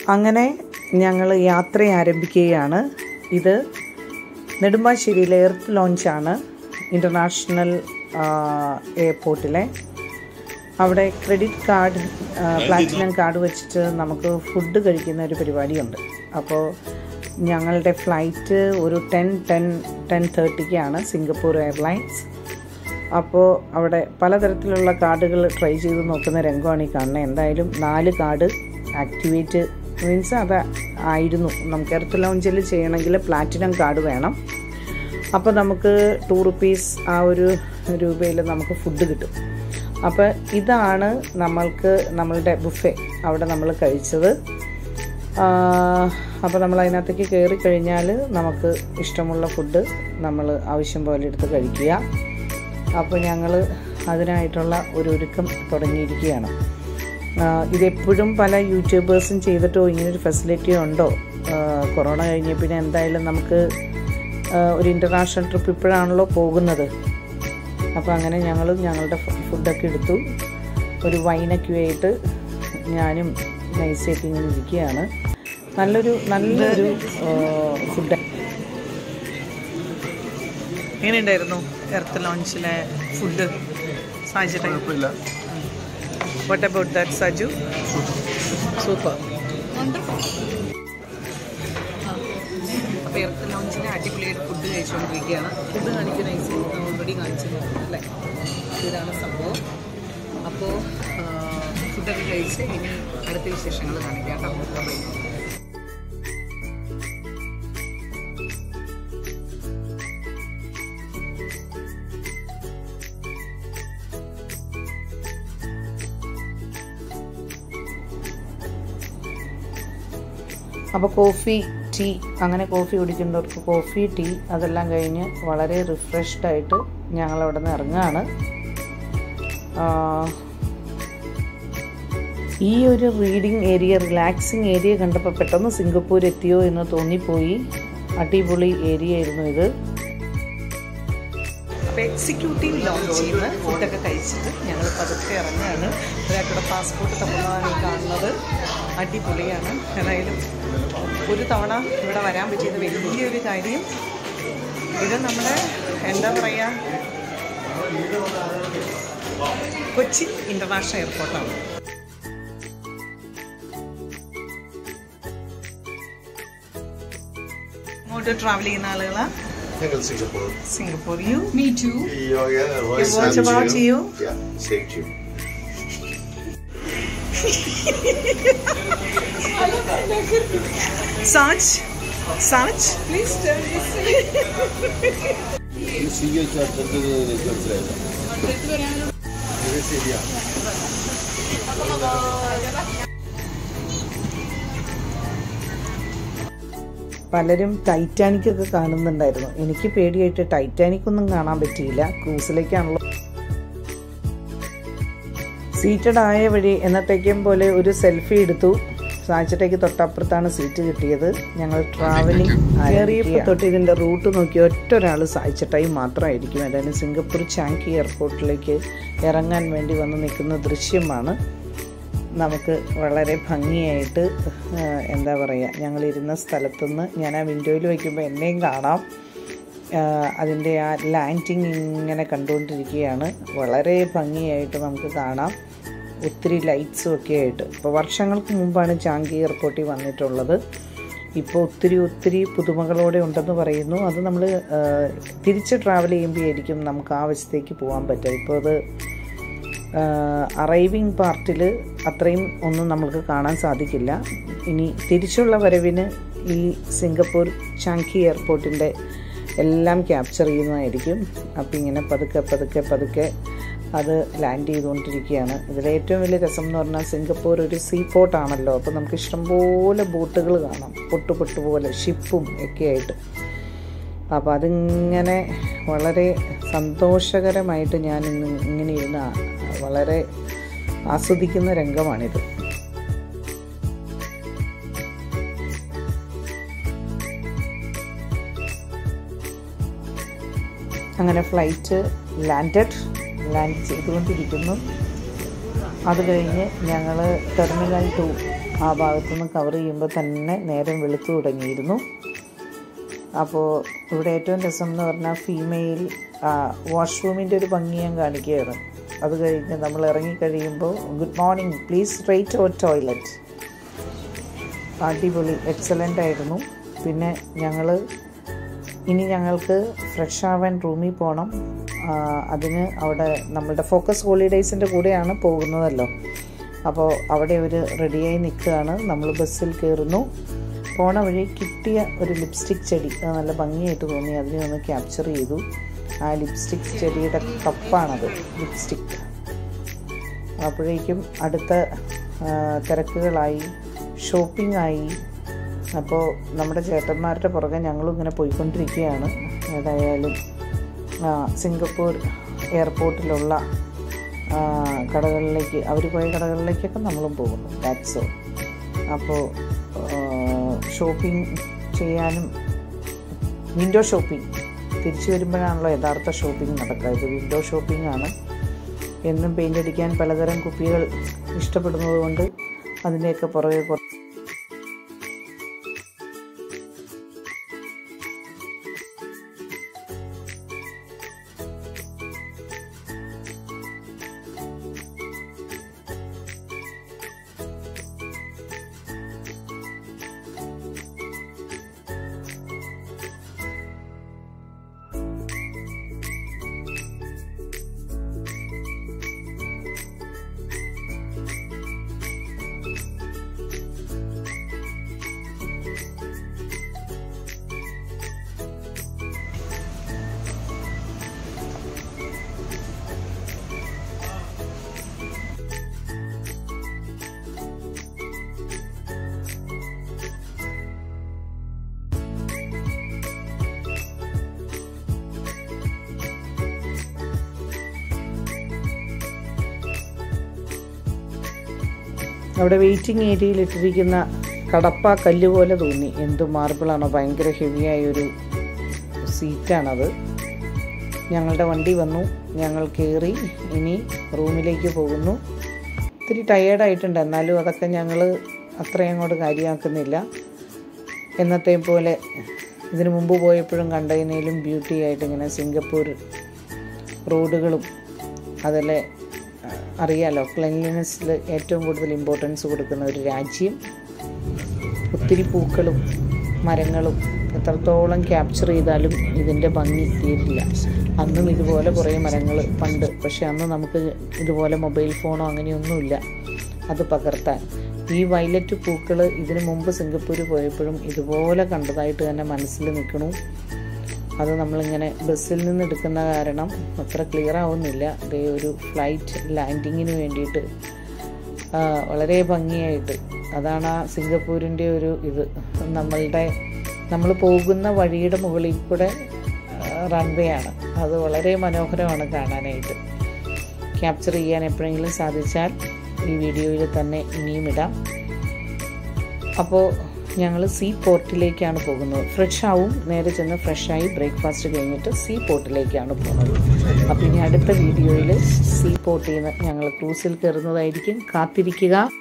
അങ്ങനെ ഞങ്ങൾ യാത്ര ആരംഭിക്കുകയാണ് ഇത് നെടുമ്പാശ്ശേരിയിലെ എർത്ത് ലോഞ്ചാണ് ഇൻ്റർനാഷണൽ എയർപോർട്ടിലെ അവിടെ ക്രെഡിറ്റ് കാർഡ് പ്ലാറ്റിനം കാർഡ് വെച്ചിട്ട് നമുക്ക് ഫുഡ് കഴിക്കുന്ന ഒരു പരിപാടിയുണ്ട് അപ്പോൾ ഞങ്ങളുടെ ഫ്ലൈറ്റ് ഒരു ടെൻ ടെൻ ടെൻ തേർട്ടിക്കാണ് സിംഗപ്പൂർ എയർലൈൻസ് അപ്പോൾ അവിടെ പലതരത്തിലുള്ള കാർഡുകൾ ട്രൈ ചെയ്ത് നോക്കുന്ന രംഗമാണ് ഈ കാണുന്നത് എന്തായാലും നാല് കാർഡ് ആക്ടിവേറ്റ് മീൻസ് അത് ആയിരുന്നു നമുക്ക് എർത്ത് ലോഞ്ചിൽ ചെയ്യണമെങ്കിൽ പ്ലാറ്റിനം കാർഡ് വേണം അപ്പോൾ നമുക്ക് ടു റുപ്പീസ് ആ ഒരു രൂപയിൽ നമുക്ക് ഫുഡ് കിട്ടും അപ്പോൾ ഇതാണ് നമ്മൾക്ക് നമ്മളുടെ ബുഫെ അവിടെ നമ്മൾ കഴിച്ചത് അപ്പോൾ നമ്മൾ അതിനകത്തേക്ക് കയറി കഴിഞ്ഞാൽ നമുക്ക് ഇഷ്ടമുള്ള ഫുഡ് നമ്മൾ ആവശ്യം പോലെ എടുത്ത് കഴിക്കുക അപ്പോൾ ഞങ്ങൾ അതിനായിട്ടുള്ള ഒരു ഒരുക്കം തുടങ്ങിയിരിക്കുകയാണ് ഇതെപ്പോഴും പല യൂട്യൂബേഴ്സും ചെയ്തിട്ടോ ഇങ്ങനൊരു ഫെസിലിറ്റി ഉണ്ടോ കൊറോണ കഴിഞ്ഞ പിന്നെ എന്തായാലും നമുക്ക് ഒരു ഇൻ്റർനാഷണൽ ട്രിപ്പ് ഇപ്പോഴാണല്ലോ പോകുന്നത് അപ്പോൾ അങ്ങനെ ഞങ്ങളും ഞങ്ങളുടെ ഫുഡൊക്കെ എടുത്തു ഒരു വൈനൊക്കെ ആയിട്ട് ഞാനും നൈസൊക്കെ ഇങ്ങനെ ഇരിക്കുകയാണ് നല്ലൊരു നല്ലൊരു ഫുഡ് എങ്ങനെയുണ്ടായിരുന്നു എർത്ത് ലോഞ്ചിലെ ഫുഡ് സാഹചര്യം കുഴപ്പമില്ല what about that Saju super അപ്പോൾ എർത്ത് ലോഞ്ചിലെ അടിപൊളിയായിട്ട് ഫുഡ് കഴിച്ചുകൊണ്ടിരിക്കുകയാണ് ഫുഡ് കാണിക്കുന്ന ഐസ് ഓൾറെഡി കാണിച്ചിട്ടുണ്ട് അല്ലേ ഇതാണ് സംഭവം അപ്പോൾ ഫുഡൊക്കെ കഴിച്ച് ഇനി അടുത്ത വിശേഷങ്ങൾ കാണിക്കാം കേട്ടോ ബൈ അപ്പോൾ കോഫി ടീ അങ്ങനെ കോഫി കുടിക്കുന്നവർക്ക് കോഫി ടീ അതെല്ലാം കഴിഞ്ഞ് വളരെ റിഫ്രഷ്ഡ് ആയിട്ട് ഞങ്ങൾ അവിടെ നിന്ന് ഇറങ്ങുകയാണ് ഈ ഒരു റീഡിംഗ് ഏരിയ റിലാക്സിങ് ഏരിയ കണ്ടപ്പോൾ പെട്ടെന്ന് സിംഗപ്പൂർ എത്തിയോ എന്ന് തോന്നിപ്പോയി അടിപൊളി ഏരിയ ആയിരുന്നു ഇത് അപ്പോൾ എക്സിക്യൂട്ടീവ് ലോഞ്ചിൽ നിന്ന് ഫുഡൊക്കെ കഴിച്ചിട്ട് ഞങ്ങൾ പതുക്കെ ഇറങ്ങുകയാണ് ഒരാൾക്കുടെ പാസ്പോർട്ട് തമിഴ്നാട് കാണുന്നത് അടിപൊളിയാണ് ഏതായാലും ഒരു തവണ ഇവിടെ വരാൻ പറ്റിയത് വലിയൊരു കാര്യം ഇത് നമ്മുടെ എന്താ പറയുക കൊച്ചി ഇൻ്റർനാഷണൽ എയർപോർട്ടാണ് ഇങ്ങോട്ട് ട്രാവൽ ചെയ്യുന്ന ആളുകളാണ് Think of Singapore. Singapore you Me too. Yeah, yeah. It was about you? Yeah, same to you. Saj Saj Please tell me. പലരും ടൈറ്റാനിക് ഒക്കെ കാണുന്നുണ്ടായിരുന്നു എനിക്ക് പേടിയായിട്ട് ടൈറ്റാനിക് ഒന്നും കാണാൻ പറ്റിയില്ല ക്രൂസിലേക്കാണല്ലോ സീറ്റഡ് ആയ വഴി എന്നത്തേക്കും പോലെ ഒരു സെൽഫി എടുത്തു സാച്ചിട്ടേക്ക് തൊട്ടപ്പുറത്താണ് സീറ്റ് കിട്ടിയത് ഞങ്ങൾ ട്രാവലിംഗ് കയറിയപ്പോൾ തൊട്ട് ഇതിൻ്റെ റൂട്ട് നോക്കി ഒറ്റ ഒരാൾ സായിച്ചിട്ടായി മാത്രമായിരിക്കും അതായത് സിംഗപ്പൂർ ചാങ്കി എയർപോർട്ടിലേക്ക് ഇറങ്ങാൻ വേണ്ടി വന്ന് നിൽക്കുന്ന ദൃശ്യമാണ് നമുക്ക് വളരെ ഭംഗിയായിട്ട് ആ, എന്താ പറയുക ഞങ്ങളിരുന്ന സ്ഥലത്തുനിന്ന് ഞാൻ ആ വിൻഡോയിൽ വയ്ക്കുമ്പോൾ എന്നെയും കാണാം ആ, അതിൻ്റെ ആ ലാൻഡിങ് ഇങ്ങനെ കണ്ടുകൊണ്ടിരിക്കുകയാണ് വളരെ ഭംഗിയായിട്ട് നമുക്ക് കാണാം ഒത്തിരി ലൈറ്റ്സും ഒക്കെ ആയിട്ട് ഇപ്പോൾ വർഷങ്ങൾക്ക് മുമ്പാണ് ചാങ്കി എയർപോർട്ടിൽ വന്നിട്ടുള്ളത് ഇപ്പോൾ ഒത്തിരി ഒത്തിരി പുതുമകളോടെ ഉണ്ടെന്ന് പറയുന്നു അത് നമ്മൾ തിരിച്ച് ട്രാവൽ ചെയ്യുമ്പോഴായിരിക്കും നമുക്ക് ആ വശത്തേക്ക് പോകാൻ പറ്റുക ഇപ്പോൾ അത് അറൈവിങ് പാർട്ടിൽ അത്രയും ഒന്നും നമുക്ക് കാണാൻ സാധിക്കില്ല ഇനി തിരിച്ചുള്ള വരവിന് ഈ സിംഗപ്പൂർ ചാങ്കി എയർപോർട്ടിൻ്റെ എല്ലാം ക്യാപ്ചർ ചെയ്യുന്നതായിരിക്കും അപ്പോൾ ഇങ്ങനെ പതുക്കെ പതുക്കെ പതുക്കെ അത് ലാൻഡ് ചെയ്തുകൊണ്ടിരിക്കുകയാണ് ഇതിൽ ഏറ്റവും വലിയ രസം എന്ന് പറഞ്ഞാൽ സിംഗപ്പൂർ ഒരു സീ പോർട്ടാണല്ലോ അപ്പോൾ നമുക്ക് ഇഷ്ടംപോലെ ബോട്ടുകൾ കാണാം പൊട്ടു പൊട്ടു പോലെ ഷിപ്പും ഒക്കെ ആയിട്ട് അപ്പോൾ അതിങ്ങനെ വളരെ സന്തോഷകരമായിട്ട് ഞാൻ ഇന്ന് ഇങ്ങനെ ഇരുന്ന് ആ- വളരെ ആസ്വദിക്കുന്ന രംഗമാണിത് അങ്ങനെ ഫ്ലൈറ്റ് ലാൻഡഡ് ലാൻഡ് ചെയ്തുകൊണ്ടിരിക്കുന്നു അത് കഴിഞ്ഞ് ഞങ്ങൾ ടെർമിനൽ ടു ആ ഭാഗത്തുനിന്ന് കവർ ചെയ്യുമ്പോൾ തന്നെ നേരം വെളുത്തു തുടങ്ങിയിരുന്നു അപ്പോൾ ഇവിടെ ഏറ്റവും രസം എന്ന് പറഞ്ഞാൽ ഫീമെയിൽ വാഷ്റൂമിൻ്റെ ഒരു ഭംഗി ഞാൻ കാണിക്കുകയാണ് അത് കഴിഞ്ഞ് നമ്മൾ ഇറങ്ങിക്കഴിയുമ്പോൾ good morning please rate our toilet അടിപൊളി എക്സലൻ്റ് ആയിരുന്നു പിന്നെ ഞങ്ങൾ ഇനി ഞങ്ങൾക്ക് ഫ്രഷ് ആവാൻ റൂമിൽ പോകണം ആ, അതിന് അവിടെ നമ്മളുടെ ഫോക്കസ് ഹോളിഡേയ്സിൻ്റെ കൂടെയാണ് പോകുന്നതല്ലോ അപ്പോൾ അവിടെ അവർ റെഡിയായി നിൽക്കുകയാണ് നമ്മൾ ബസ്സിൽ കയറുന്നു പോണ വഴി കിട്ടിയ ഒരു ലിപ്സ്റ്റിക് ചെടി അത് നല്ല ഭംഗിയായിട്ട് തോന്നി അതിനെ ഒന്ന് ക്യാപ്ചർ ചെയ്തു ആ ലിപ്സ്റ്റിക് ചെടിയുടെ കപ്പാണത് ലിപ്സ്റ്റിക് അപ്പോഴേക്കും അടുത്ത ആ, തിരക്കുകളായി ഷോപ്പിംഗ് ആയി അപ്പോൾ നമ്മുടെ ചേട്ടന്മാരുടെ പുറകെ ഞങ്ങളും ഇങ്ങനെ പോയിക്കൊണ്ടിരിക്കുകയാണ് ഏതായാലും ആ, സിംഗപ്പൂർ എയർപോർട്ടിലുള്ള ആ, കടകളിലേക്ക് അവർ പോയ കടകളിലേക്കൊക്കെ നമ്മളും പോകുന്നു ദാറ്റ്സ് അപ്പോൾ ഷോപ്പിംഗ് ചെയ്യാനും വിൻഡോ ഷോപ്പിംഗ് തിരിച്ചു വരുമ്പോഴാണല്ലോ യഥാർത്ഥ ഷോപ്പിംഗ് നടക്കുക ഇത് വിൻഡോ ഷോപ്പിംഗ് ആണ് എന്നും പെയിൻ്റ് അടിക്കാൻ പലതരം കുപ്പികൾ ഇഷ്ടപ്പെടുന്നത് കൊണ്ട് അതിൻ്റെയൊക്കെ പുറകെ കുറ- അവിടെ വെയിറ്റിംഗ് ഏരിയയിൽ ഇട്ടിരിക്കുന്ന കടപ്പ കല്ല് പോലെ തോന്നി എന്ത് മാർബിളാണോ ഭയങ്കര ഹെവിയായ ഒരു സീറ്റാണത് ഞങ്ങളുടെ വണ്ടി വന്നു ഞങ്ങൾ കയറി ഇനി റൂമിലേക്ക് പോകുന്നു ഇത്തിരി ടയേർഡായിട്ടുണ്ട് എന്നാലും അതൊക്കെ ഞങ്ങൾ അത്രയും അങ്ങോട്ട് കാര്യമാക്കുന്നില്ല എന്നത്തെയും പോലെ ഇതിനു മുമ്പ് പോയപ്പോഴും കണ്ടതിനേലും ബ്യൂട്ടി ആയിട്ട് ഇങ്ങനെ സിംഗപ്പൂർ റോഡുകളും അതിലെ ആ, അറിയാലോ ക്ലെൻലിനെസ്സിൽ ഏറ്റവും കൂടുതൽ ഇമ്പോർട്ടൻസ് കൊടുക്കുന്ന ഒരു രാജ്യം ഒത്തിരി പൂക്കളും മരങ്ങളും എത്രത്തോളം ക്യാപ്ചർ ചെയ്താലും ഇതിൻ്റെ ഭംഗി തീരില്ല അന്നും ഇതുപോലെ കുറേ മരങ്ങൾ പണ്ട് പക്ഷെ അന്ന് നമുക്ക് ഇതുപോലെ മൊബൈൽ ഫോണോ അങ്ങനെയൊന്നുമില്ല അത് പകർത്താൻ ഈ വയലറ്റ് പൂക്കൾ ഇതിനു മുമ്പ് സിംഗപ്പൂർ പോയപ്പോഴും ഇതുപോലെ കണ്ടതായിട്ട് തന്നെ മനസ്സിൽ നിൽക്കണു അത് നമ്മളിങ്ങനെ ബസ്സിൽ നിന്ന് എടുക്കുന്ന കാരണം അത്ര ക്ലിയർ ആവുന്നില്ല ദേ ഒരു ഫ്ലൈറ്റ് ലാൻഡിങ്ങിന് വേണ്ടിയിട്ട് ആ, വളരെ ഭംഗിയായിട്ട് അതാണ് ആ സിംഗപ്പൂരിൻ്റെ ഒരു ഇത് നമ്മളുടെ നമ്മൾ പോകുന്ന വഴിയുടെ മുകളിൽ കൂടെ റൺവേ ആണ് അത് വളരെ മനോഹരമാണ് കാണാനായിട്ട് ക്യാപ്ചർ ചെയ്യാൻ എപ്പോഴെങ്കിലും സാധിച്ചാൽ ഈ വീഡിയോയിൽ തന്നെ ഇനിയും ഇടാം അപ്പോൾ ഞങ്ങൾ സീ പോർട്ടിലേക്കാണ് പോകുന്നത് ഫ്രഷ് ആവും നേരെ ചെന്ന് ഫ്രഷായി ബ്രേക്ക്ഫാസ്റ്റ് കഴിഞ്ഞിട്ട് സീ പോർട്ടിലേക്കാണ് പോകുന്നത് അപ്പോൾ ഇനി അടുത്ത വീഡിയോയിൽ സീ പോർട്ടിൽ നിന്ന് ഞങ്ങൾ ക്രൂസിൽ കയറുന്നതായിരിക്കും കാത്തിരിക്കുക